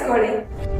ಕೇಳಿಸ್ಕೊಳ್ಳಿ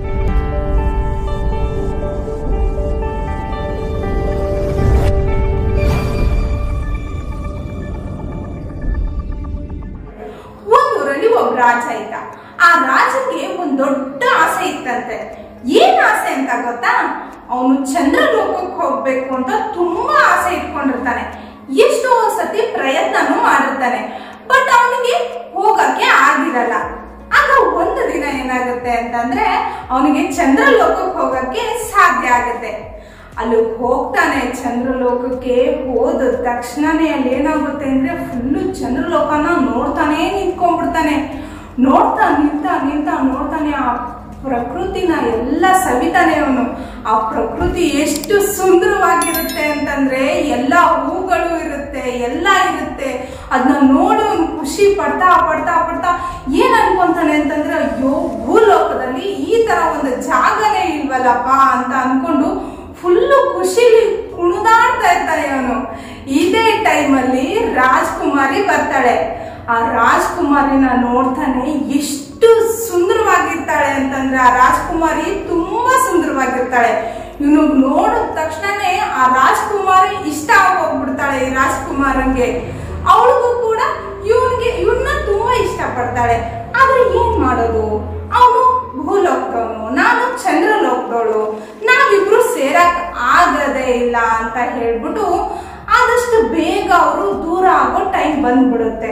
ಒಂದೂರಲ್ಲಿ ಒಬ್ಬ ರಾಜ ಇದ್ದ ಆ ರಾಜನಿಗೆ ಒಂದ್ ದೊಡ್ಡ ಆಸೆ ಇತ್ತಂತೆ ಏನ್ ಆಸೆ ಅಂತ ಗೊತ್ತಾ ಅವನು ಚಂದ್ರ ಲೋಕಕ್ಕೆ ಹೋಗ್ಬೇಕು ಅಂತ ತುಂಬಾ ಆಸೆ ಇಟ್ಕೊಂಡಿರ್ತಾನೆ ಎಷ್ಟೋ ಸತಿ ಪ್ರಯತ್ನನೂ ಮಾಡಿರ್ತಾನೆ ಬಟ್ ಅವನಿಗೆ ಹೋಗಕ್ಕೆ ಆಗಿರಲ್ಲ ಆಗ ಒಂದು ದಿನ ಏನಾಗುತ್ತೆ ಅಂತಂದ್ರೆ ಅವನಿಗೆ ಚಂದ್ರ ಲೋಕಕ್ಕೆ ಹೋಗಕ್ಕೆ ಸಾಧ್ಯ ಆಗುತ್ತೆ ಅಲ್ಲಿ ಹೋಗ್ತಾನೆ ಚಂದ್ರಲೋಕಕ್ಕೆ ಹೋದ ತಕ್ಷಣನೇ ಅಲ್ಲಿ ಏನಾಗುತ್ತೆ ಅಂದ್ರೆ ಫುಲ್ಲು ಚಂದ್ರಲೋಕನ ನೋಡ್ತಾನೆ ನಿಂತ್ಕೊಂಡ್ಬಿಡ್ತಾನೆ ನೋಡ್ತಾ ನಿಂತ ನಿಂತ ನೋಡ್ತಾನೆ ಆ ಪ್ರಕೃತಿನ ಎಲ್ಲ ಸವಿತಾನೆ ಅವನು ಆ ಪ್ರಕೃತಿ ಎಷ್ಟು ಸುಂದರವಾಗಿರುತ್ತೆ ಅಂತಂದ್ರೆ ಎಲ್ಲ ಹೂಗಳು ಇರುತ್ತೆ ಎಲ್ಲ ಇರುತ್ತೆ ಅದನ್ನ ನೋಡಿ ಅವ್ನು ಖುಷಿ ಪಡ್ತಾ ಪಡ್ತಾ ಪಡ್ತಾ ಏನ್ ಅನ್ಕೊಂತಾನೆ ಅಂತಂದ್ರೆ ಅಯ್ಯೋ ಭೂಲೋಕದಲ್ಲಿ ಈ ತರ ಒಂದು ಜಾಗನೇ ಇಲ್ವಲ್ಲಪ್ಪ ಅಂತ ಅನ್ಕೊಂಡು ಫುಲ್ಲು ಖುಷಿಲಿ ಕುಣಿದಾಡ್ತಾ ಇರ್ತಾನೆ ಅವನು ಇದೇ ಟೈಮಲ್ಲಿ ರಾಜ್ಕುಮಾರಿ ಬರ್ತಾಳೆ ಆ ರಾಜ್ಕುಮಾರಿನ ನೋಡ್ತಾನೆ ಎಷ್ಟು ಸುಂದರವಾಗಿರ್ತಾಳೆ ಅಂತಂದ್ರೆ ಆ ರಾಜ್ಕುಮಾರಿ ತುಂಬಾ ಸುಂದರವಾಗಿರ್ತಾಳೆ ಇವನು ನೋಡಿದ ತಕ್ಷಣನೇ ಆ ರಾಜ್ಕುಮಾರಿ ಇಷ್ಟ ಆಗೋಗ್ಬಿಡ್ತಾಳೆ ಈ ರಾಜ್ಕುಮಾರಂಗೆ ಅವಳಿಗೂ ಕೂಡ ಇವನಿಗೆ ಇವನ್ನ ತುಂಬಾ ಇಷ್ಟ ಪಡ್ತಾಳೆ ಆದ್ರೆ ಏನ್ ಮಾಡೋದು ಅವನು ಭೂಲೋಕದವನು ನಾನು ಚಂದ್ರಲೋಕದವಳು ನಾವಿಬ್ರು ಸೇರಕ್ ಆಗದೇ ಇಲ್ಲ ಅಂತ ಹೇಳ್ಬಿಟ್ಟು ಆದಷ್ಟು ಬೇಗ ಅವರು ದೂರ ಆಗೋ ಟೈಮ್ ಬಂದ್ಬಿಡುತ್ತೆ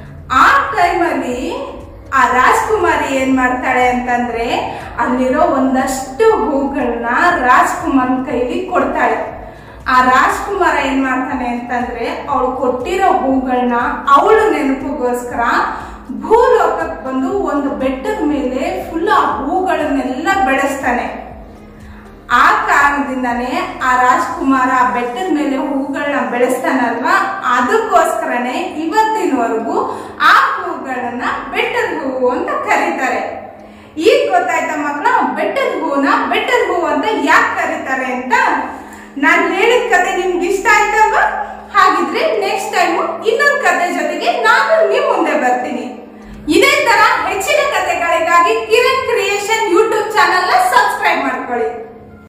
ಆ ಟೈಮಲ್ಲಿ ಆ ರಾಜ್ಕುಮಾರಿ ಏನ್ ಮಾಡ್ತಾಳೆ ಅಂತಂದ್ರೆ ಅಲ್ಲಿರೋ ಒಂದಷ್ಟು ಹೂಗಳನ್ನ ರಾಜ್ಕುಮಾರನ್ ಕೈಲಿ ಕೊಡ್ತಾಳೆ ಆ ರಾಜ್ಕುಮಾರ ಏನ್ ಮಾಡ್ತಾನೆ ಅಂತಂದ್ರೆ ಅವಳು ಕೊಟ್ಟಿರೋ ಹೂಗಳನ್ನ ಅವಳು ನೆನಪಿಗೋಸ್ಕರ ಭೂಲೋಕಕ್ಕೆ ಬಂದು ಒಂದು ಬೆಟ್ಟದ ಮೇಲೆ ಫುಲ್ ಆ ಹೂಗಳನ್ನೆಲ್ಲ ಬೆಳೆಸ್ತಾನೆ ಆ ಕಾರಣದಿಂದಾನೇ ಆ ರಾಜ್ಕುಮಾರ ಆ ಬೆಟ್ಟದ ಮೇಲೆ ಹೂಗಳನ್ನ ಬೆಳೆಸ್ತಾನಲ್ವಾ ಅದಕ್ಕೋಸ್ಕರನೇ ಇವತ್ತಿನವರೆಗೂ ಆ ಹೂಗಳನ್ನ ಬೆಟ್ಟದ ಹೂವು ಅಂತ ಕರೀತಾರೆ ಈಗ ಗೊತ್ತಾಯ್ತಾ ಮಕ್ಕಳ ಬೆಟ್ಟದ ಹೂವನ್ನ ಬೆಟ್ಟದ ಹೂವು ಅಂತ ಯಾಕೆ ಕರೀತಾರೆ ಅಂತ ನಾನು ಹೇಳಿದ ಕತೆ